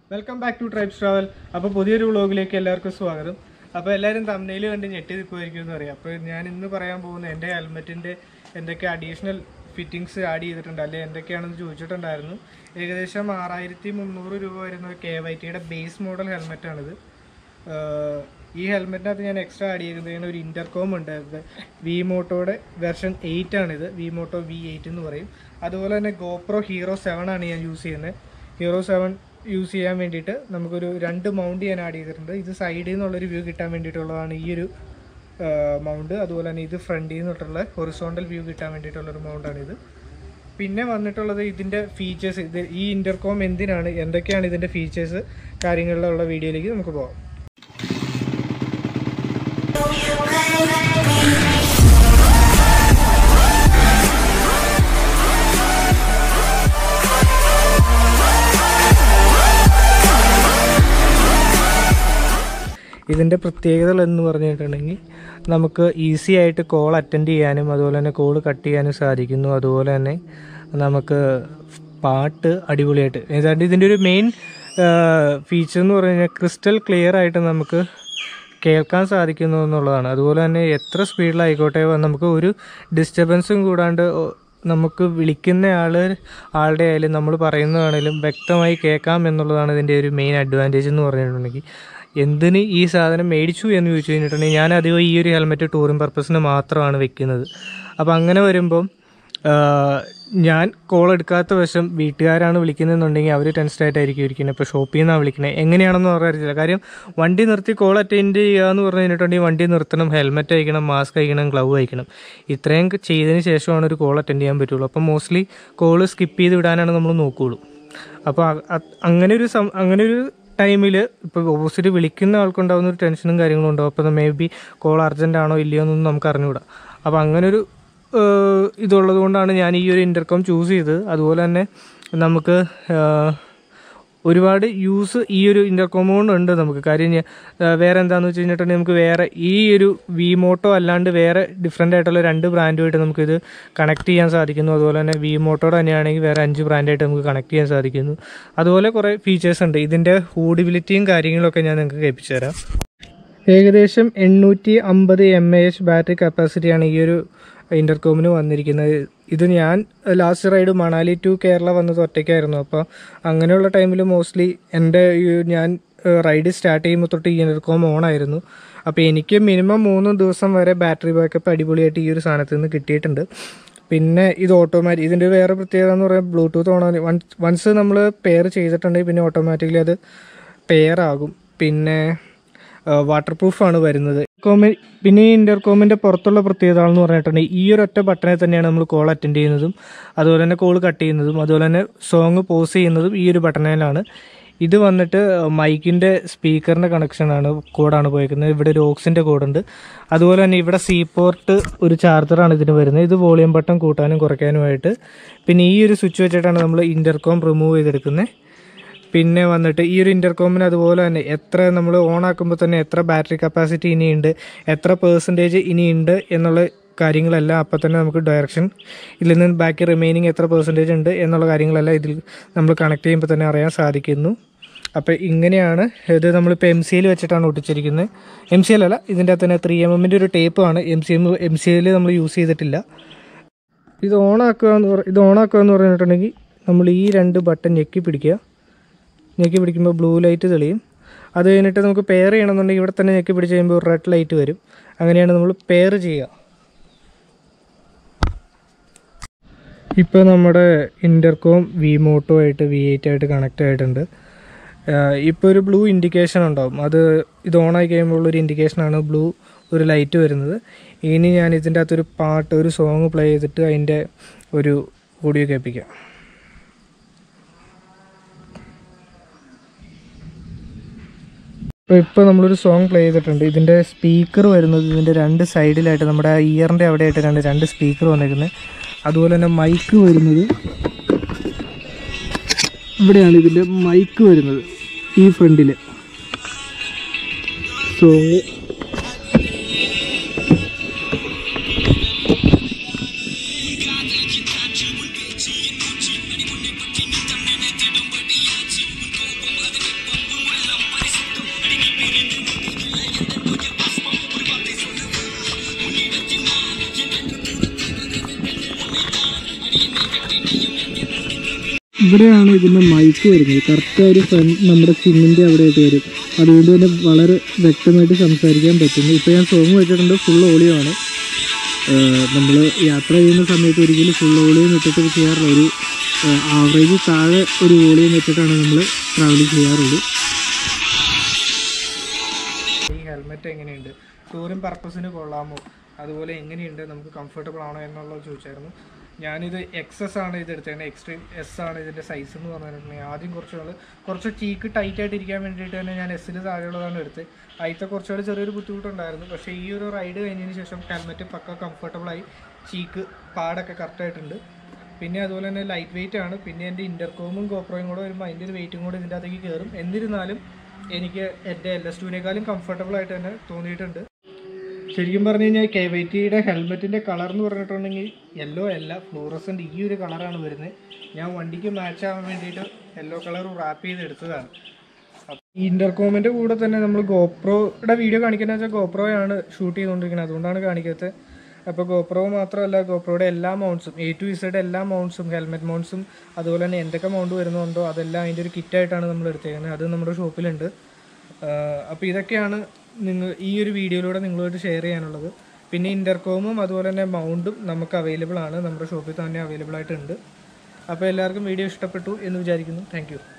welcome back to Tribes Travel അപ്പോൾ പുതിയൊരു വ്ളോഗിലേക്ക് എല്ലാവർക്കും സ്വാഗതം അപ്പോൾ എല്ലാവരും തമ്മിൽ കണ്ട് ഞെട്ടി നിൽക്കുമായിരിക്കും എന്ന് അറിയാം അപ്പോൾ ഞാൻ ഇന്ന് പറയാൻ പോകുന്ന എൻ്റെ ഹെൽമെറ്റിൻ്റെ എന്തൊക്കെ അഡീഷണൽ ഫിറ്റിങ്സ് ആഡ് ചെയ്തിട്ടുണ്ട് അല്ലെങ്കിൽ എന്തൊക്കെയാണെന്ന് ചോദിച്ചിട്ടുണ്ടായിരുന്നു ഏകദേശം ആറായിരത്തി മുന്നൂറ് രൂപ വരുന്ന കെ വൈ ടിയുടെ ബേസ് മോഡൽ ഹെൽമെറ്റാണിത് ആഹ് ഈ ഹെൽമെറ്റിനകത്ത് ഞാൻ എക്സ്ട്രാ ആഡ് ചെയ്തതിന് ഒരു ഇൻ്റർകോം ഉണ്ട് വി മോട്ടോയുടെ വെർഷൻ എയ്റ്റ് ആണിത് വി മോട്ടോ വി എയ്റ്റ് എന്ന് പറയും അതുപോലെ തന്നെ ഗോപ്രോ ഹീറോ സെവൻ ആണ് ഞാൻ യൂസ് ചെയ്യുന്നത് ഹീറോ സെവൻ യൂസ് ചെയ്യാൻ വേണ്ടിയിട്ട് നമുക്കൊരു രണ്ട് മൗണ്ട് ഞാൻ ആഡ് ചെയ്തിട്ടുണ്ട് ഇത് സൈഡിൽ നിന്നുള്ളൊരു വ്യൂ കിട്ടാൻ വേണ്ടിയിട്ടുള്ളതാണ് ഈ ഒരു മൗണ്ട് അതുപോലെ തന്നെ ഇത് ഫ്രണ്ടിൽ നിന്നിട്ടുള്ള ഹൊറിസോണ്ടൽ വ്യൂ കിട്ടാൻ വേണ്ടിയിട്ടുള്ളൊരു മൗണ്ടാണിത് പിന്നെ വന്നിട്ടുള്ളത് ഇതിൻ്റെ ഫീച്ചേഴ്സ് ഇത് ഈ ഇൻ്റർകോം എന്തിനാണ് എന്തൊക്കെയാണ് ഇതിൻ്റെ ഫീച്ചേഴ്സ് കാര്യങ്ങളിലുള്ള വീഡിയോയിലേക്ക് നമുക്ക് പോകാം ഇതിൻ്റെ പ്രത്യേകതകൾ എന്ന് പറഞ്ഞിട്ടുണ്ടെങ്കിൽ നമുക്ക് ഈസി ആയിട്ട് കോൾ അറ്റൻഡ് ചെയ്യാനും അതുപോലെ തന്നെ കോൾ കട്ട് ചെയ്യാനും സാധിക്കുന്നു അതുപോലെ തന്നെ നമുക്ക് പാട്ട് അടിപൊളിയായിട്ട് ഏതാണ്ട് ഇതിൻ്റെ ഒരു മെയിൻ ഫീച്ചർ എന്ന് പറഞ്ഞു കഴിഞ്ഞാൽ ക്രിസ്റ്റൽ ക്ലിയർ ആയിട്ട് നമുക്ക് കേൾക്കാൻ സാധിക്കുന്നു എന്നുള്ളതാണ് അതുപോലെ തന്നെ എത്ര സ്പീഡിലായിക്കോട്ടെ നമുക്ക് ഒരു ഡിസ്റ്റർബൻസും കൂടാണ്ട് ഒ- നമുക്ക് വിളിക്കുന്ന ആള് ആളുടെ ആയാലും നമ്മൾ പറയുന്നതാണേലും വ്യക്തമായി കേൾക്കാം എന്നുള്ളതാണ് ഇതിൻ്റെ ഒരു മെയിൻ അഡ്വാൻറ്റേജ് എന്ന് പറഞ്ഞിട്ടുണ്ടെങ്കിൽ എന്തിന് ഈ സാധനം മേടിച്ചു എന്ന് ചോദിച്ചു കഴിഞ്ഞിട്ടുണ്ടെങ്കിൽ ഞാൻ അധികം ഈ ഒരു ഹെൽമെറ്റ് ടൂറിംഗ് പർപ്പസിന് മാത്രമാണ് വെക്കുന്നത് അപ്പോൾ അങ്ങനെ വരുമ്പം ആഹ് ഞാൻ കോൾ എടുക്കാത്ത വശം വീട്ടുകാരാണ് വിളിക്കുന്നതെന്നുണ്ടെങ്കിൽ അവർ ടെൻസ്ഡ് ആയിട്ടായിരിക്കും ഇരിക്കുന്നത് ഇപ്പോൾ ഷോപ്പിൽ നിന്നാണ് വിളിക്കുന്നത് എങ്ങനെയാണെന്ന് പറയാറില്ല കാര്യം വണ്ടി നിർത്തി കോൾ അറ്റൻഡ് ചെയ്യുക എന്ന് പറഞ്ഞു കഴിഞ്ഞിട്ടുണ്ടെങ്കിൽ വണ്ടി നിർത്തണം ഹെൽമെറ്റ് അയക്കണം മാസ്ക് അയക്കണം ഗ്ലൗ അയക്കണം ഇത്രയും ചെയ്തതിന് ശേഷമാണ് ഒരു കോൾ അറ്റൻഡ് ചെയ്യാൻ പറ്റുള്ളൂ അപ്പം മോസ്റ്റ്ലി കോൾ സ്കിപ്പ് ചെയ്ത് വിടാനാണ് നമ്മൾ നോക്കുകയുള്ളൂ അപ്പോൾ അ- അ- അങ്ങനെ ഒരു സം അങ്ങനെ ഒരു ടൈമിൽ ഇപ്പോൾ ഓപ്പോസിറ്റ് വിളിക്കുന്ന ആൾക്കുണ്ടാകുന്ന ഒരു ടെൻഷനും കാര്യങ്ങളും ഉണ്ടാവും അപ്പോൾ മേ ബി കോൾ അർജൻ്റ് ആണോ ഇല്ലയോ എന്നൊന്നും നമുക്ക് അറിഞ്ഞുകൂടാ അപ്പോൾ അങ്ങനെ ഒരു ഏഹ്, ഇതുള്ളത് കൊണ്ടാണ് ഞാൻ ഈ ഒരു ഇൻ്റർകോം ചൂസ് ചെയ്തത് അതുപോലെ തന്നെ നമുക്ക് ഏഹ്, ഒരുപാട് യൂസ് ഈ ഒരു ഇൻ്റർകോം കൊണ്ട് ഉണ്ട് നമുക്ക് കാര്യം ഞാൻ- ഏഹ്, വേറെ എന്താണെന്ന് വെച്ച് കഴിഞ്ഞിട്ടുണ്ടെങ്കിൽ നമുക്ക് വേറെ ഈ ഒരു വി മോട്ടോ അല്ലാണ്ട് വേറെ ഡിഫറെൻ്റ് ആയിട്ടുള്ള രണ്ട് ബ്രാൻഡുമായിട്ട് നമുക്കിത് കണക്ട് ചെയ്യാൻ സാധിക്കുന്നു അതുപോലെ തന്നെ വി മോട്ടോയുടെ തന്നെയാണെങ്കിൽ വേറെ അഞ്ച് ബ്രാൻഡായിട്ട് നമുക്ക് കണക്ട് ചെയ്യാൻ സാധിക്കുന്നു അതുപോലെ കുറേ ഫീച്ചേഴ്സ് ഉണ്ട് ഇതിൻ്റെ ഹൂഡിബിലിറ്റിയും കാര്യങ്ങളൊക്കെ ഞാൻ നിങ്ങൾക്ക് കേൾപ്പിച്ചു തരാം ഏകദേശം എണ്ണൂറ്റി അമ്പത് എം എ എച്ച് ബാറ്ററി കപ്പാസിറ്റിയാണ് ഈ ഒരു ഇൻ്റർകോമിന് വന്നിരിക്കുന്നത് ഇത് ഞാൻ last ride Manali to Kerala വന്നത് ഒറ്റയ്ക്കായിരുന്നു അപ്പോൾ അങ്ങനെയുള്ള ടൈമിൽ മോസ്റ്റ്ലി എൻ്റെ ഈ ഞാൻ റൈഡ് സ്റ്റാർട്ട് ചെയ്യുമ്പോൾ തൊട്ട് ഈ ഇൻ്റർകോം ഓൺ ആയിരുന്നു അപ്പോൾ എനിക്ക് മിനിമം മൂന്ന് ദിവസം വരെ ബാറ്ററി ബാക്കപ്പ് അടിപൊളിയായിട്ട് ഈ ഒരു സാധനത്തിൽ നിന്ന് കിട്ടിയിട്ടുണ്ട് പിന്നെ ഇത് ഓട്ടോമാറ്റിക് ഇതിൻ്റെ വേറെ പ്രത്യേകത എന്ന് പറയുന്നത് ബ്ലൂടൂത്ത് ഓൺ വൺസ് നമ്മൾ പെയർ ചെയ്തിട്ടുണ്ടെങ്കിൽ പിന്നെ ഓട്ടോമാറ്റിക്കലി അത് പെയർ ആകും പിന്നെ വാട്ടർ പ്രൂഫാണ് വരുന്നത് കോമി പിന്നെ ഈ ഇൻ്റർകോമിൻ്റെ പുറത്തുള്ള പ്രത്യേകത എന്ന് പറഞ്ഞിട്ടുണ്ടെങ്കിൽ ഈ ഒരു ഒറ്റ ബട്ടണിൽ തന്നെയാണ് നമ്മൾ കോൾ അറ്റൻഡ് ചെയ്യുന്നതും അതുപോലെ തന്നെ കോൾ കട്ട് ചെയ്യുന്നതും അതുപോലെ തന്നെ സോങ് പോസ് ചെയ്യുന്നതും ഈ ഒരു ബട്ടണിലാണ് ഇത് വന്നിട്ട് മൈക്കിൻ്റെ സ്പീക്കറിൻ്റെ കണക്ഷനാണ് കോഡാണ് പോയിരിക്കുന്നത് ഇവിടെ ഒരു ഓക്സിൻ്റെ കോഡുണ്ട് അതുപോലെ തന്നെ ഇവിടെ സി പോർട്ട് ഒരു ചാർജറാണ് ഇതിന് വരുന്നത് ഇത് വോളിയം ബട്ടൺ കൂട്ടാനും കുറയ്ക്കാനുമായിട്ട് പിന്നെ ഈ ഒരു സ്വിച്ച് വെച്ചിട്ടാണ് നമ്മൾ ഇൻ്റർകോം റിമൂവ് ചെയ്തെടുക്കുന്നത് പിന്നെ വന്നിട്ട് ഈ ഒരു ഇൻ്റർകോമിന് അതുപോലെ തന്നെ എത്ര നമ്മൾ ഓൺ ആക്കുമ്പോൾ തന്നെ എത്ര ബാറ്ററി കപ്പാസിറ്റി ഇനിയുണ്ട് എത്ര പേഴ്സൻറ്റേജ് ഇനിയുണ്ട് എന്നുള്ള കാര്യങ്ങളെല്ലാം അപ്പം തന്നെ നമുക്ക് ഡയറക്ഷൻ ഇതിൽ നിന്ന് ബാക്കി റിമൈനിങ് എത്ര പേഴ്സൻറ്റേജ് ഉണ്ട് എന്നുള്ള കാര്യങ്ങളെല്ലാം ഇതിൽ നമ്മൾ കണക്ട് ചെയ്യുമ്പോൾ തന്നെ അറിയാൻ സാധിക്കുന്നു അപ്പോൾ ഇങ്ങനെയാണ് ഇത് നമ്മളിപ്പോൾ എം സി എൽ വെച്ചിട്ടാണ് ഒട്ടിച്ചിരിക്കുന്നത് എം സി എൽ അല്ല ഇതിൻ്റെ അകത്ത് തന്നെ ത്രീ എം എമ്മിൻ്റെ ഒരു ടേപ്പാണ് M C M M C L നമ്മൾ യൂസ് ചെയ്തിട്ടില്ല ഇത് ഓണാക്കുക എന്ന് പറ ഇത് ഓണാക്കുക എന്ന് പറഞ്ഞിട്ടുണ്ടെങ്കിൽ നമ്മൾ ഈ രണ്ട് ബട്ടൺ ഞെക്കി പിടിക്കുക ഞെക്കി പിടിക്കുമ്പോൾ ബ്ലൂ ലൈറ്റ് തെളിയും അത് കഴിഞ്ഞിട്ട് നമുക്ക് പെയർ ചെയ്യണമെന്നുണ്ടെങ്കിൽ ഇവിടെ തന്നെ ഞെക്കി പിടിച്ച് കഴിയുമ്പോൾ റെഡ് ലൈറ്റ് വരും അങ്ങനെയാണ് നമ്മൾ പെയർ ചെയ്യുക ഇപ്പോൾ നമ്മുടെ ഇൻ്റർകോം വി മോട്ടോ ആയിട്ട് വി എയ്റ്റ് ആയിട്ട് കണക്റ്റ് ആയിട്ടുണ്ട് ഇപ്പോൾ ഒരു ബ്ലൂ ഇൻഡിക്കേഷൻ ഉണ്ടാവും അത് ഇത് ഓണായി കഴിയുമ്പോൾ ഒരു ഇൻഡിക്കേഷനാണ് ബ്ലൂ ഒരു ലൈറ്റ് വരുന്നത് ഇനി ഞാൻ ഇതിൻ്റെ അകത്തൊരു പാട്ട് ഒരു സോങ് പ്ലേ ചെയ്തിട്ട് അതിൻ്റെ ഒരു ഓഡിയോ കേൾപ്പിക്കാം ഇപ്പോൾ ഇപ്പോൾ നമ്മളൊരു സോങ് പ്ലേ ചെയ്തിട്ടുണ്ട് ഇതിൻ്റെ സ്പീക്കർ വരുന്നത് ഇതിൻ്റെ രണ്ട് സൈഡിലായിട്ട് നമ്മുടെ ഇയറിൻ്റെ അവിടെയായിട്ട് രണ്ട് രണ്ട് സ്പീക്കർ വന്നേക്കുന്നത് അതുപോലെ തന്നെ മൈക്ക് വരുന്നത് ഇവിടെയാണ് ഇതിൻ്റെ മൈക്ക് വരുന്നത് ഈ ഫ്രണ്ടിൽ സോങ് ഇവിടെയാണ് ഇതിൻ്റെ മൈക്ക് വരുന്നത് കറക്റ്റ് ഒരു ഫ്രണ്ട് നമ്മുടെ ചിമ്മിൻ്റെ അവിടെയായിട്ട് വരും അതുകൊണ്ട് തന്നെ വളരെ വ്യക്തമായിട്ട് സംസാരിക്കാൻ പറ്റുന്നു ഇപ്പോൾ ഞാൻ സോങ് വെച്ചിട്ടുണ്ട് ഫുൾ ഓഡിയോ ആണ് നമ്മൾ യാത്ര ചെയ്യുന്ന സമയത്ത് ഒരിക്കലും ഫുൾ വോളിയം വെച്ചിട്ട് ചെയ്യാറില്ല ഒരു ആവറേജ് താഴെ ഒരു വോളിയം വെച്ചിട്ടാണ് നമ്മൾ ട്രാവൽ ചെയ്യാറുള്ളൂ ഈ ഹെൽമെറ്റ് എങ്ങനെയുണ്ട് ടൂറിംഗ് പർപ്പസിന് കൊള്ളാമോ അതുപോലെ എങ്ങനെയുണ്ട് നമുക്ക് കംഫർട്ടബിൾ ആണോ എന്നുള്ളത് ചോദിച്ചായിരുന്നു ഞാനിത് എക്സ് എസ് ആണ് ഇത് എടുത്തത് എക്സ്ട്രീം എസ് ആണ് ഇതിൻ്റെ സൈസ് എന്ന് പറഞ്ഞിട്ടുണ്ടെങ്കിൽ ആദ്യം കുറച്ച് നാൾ കുറച്ച് ചീക്ക് ടൈറ്റ് ആയിട്ട് ഇരിക്കാൻ വേണ്ടിയിട്ട് തന്നെ ഞാൻ എസ്സിൽ താഴെയുള്ളതാണ് എടുത്തത് അതിലത്തെ കുറച്ചുകൂടി ചെറിയൊരു ബുദ്ധിമുട്ടുണ്ടായിരുന്നു പക്ഷേ ഈ ഒരു റൈഡ് കഴിഞ്ഞതിന് ശേഷം ഹെൽമെറ്റ് പക്ക കംഫർട്ടബിളായി ചീക്ക് പാടൊക്കെ കറക്റ്റായിട്ടുണ്ട് പിന്നെ അതുപോലെ തന്നെ ലൈറ്റ് വെയിറ്റ് ആണ് പിന്നെ എൻ്റെ ഇൻ്റർകോമും ഗോപ്രോയും കൂടെ വരുമ്പോൾ അതിൻ്റെ ഒരു വെയിറ്റും കൂടെ ഇതിൻ്റെ അകത്തേക്ക് കയറും എന്നിരുന്നാലും എനിക്ക് എൻ്റെ എൽ എസ് ടുവിനേക്കാളും കംഫർട്ടബിൾ ആയിട്ട് തന്നെ തോന്നിയിട്ടുണ്ട് ശരിക്കും പറഞ്ഞു കഴിഞ്ഞാൽ കെ വൈ ടിയുടെ ഹെൽമെറ്റിൻ്റെ കളർ എന്ന് പറഞ്ഞിട്ടുണ്ടെങ്കിൽ യെല്ലോ അല്ല ഫ്ലൂറസൻ്റ് ഈ ഒരു കളറാണ് വരുന്നത് ഞാൻ വണ്ടിക്ക് മാച്ച് ആവാൻ വേണ്ടിയിട്ട് യെല്ലോ കളർ റാപ്പ് ചെയ്ത് എടുത്തതാണ് അപ്പോൾ ഈ ഇൻ്റർകോമിൻ്റെ കൂടെ തന്നെ നമ്മൾ ഗോപ്രോയുടെ വീഡിയോ കാണിക്കുന്നത് വെച്ചാൽ ഗോപ്രോയാണ് ഷൂട്ട് ചെയ്തുകൊണ്ടിരിക്കുന്നത് അതുകൊണ്ടാണ് കാണിക്കാത്തത് അപ്പോൾ ഗോപ്രോ മാത്രമല്ല ഗോപ്രോയുടെ എല്ലാ മൗണ്ട്സും എ ടു ഇസഡ് എല്ലാ മൗണ്ട്സും ഹെൽമെറ്റ് മൗണ്ട്സും അതുപോലെ തന്നെ എന്തൊക്കെ മൗണ്ട് വരുന്നുണ്ടോ അതെല്ലാം അതിൻ്റെ ഒരു കിറ്റായിട്ടാണ് നമ്മൾ എടുത്തേക്കുന്നത് അത് നമ്മുടെ ഷോപ്പിലുണ്ട് അപ്പോൾ ഇതൊക്കെയാണ് നിങ്ങൾ ഈ ഒരു വീഡിയോയിലൂടെ നിങ്ങളുമായിട്ട് ഷെയർ ചെയ്യാനുള്ളത് പിന്നെ ഇൻ്റർകോമും അതുപോലെ തന്നെ മൗണ്ടും നമുക്ക് അവൈലബിൾ ആണ് നമ്മുടെ ഷോപ്പിൽ തന്നെ അവൈലബിൾ ആയിട്ടുണ്ട് അപ്പോൾ എല്ലാവർക്കും വീഡിയോ ഇഷ്ടപ്പെട്ടു എന്ന് വിചാരിക്കുന്നു താങ്ക്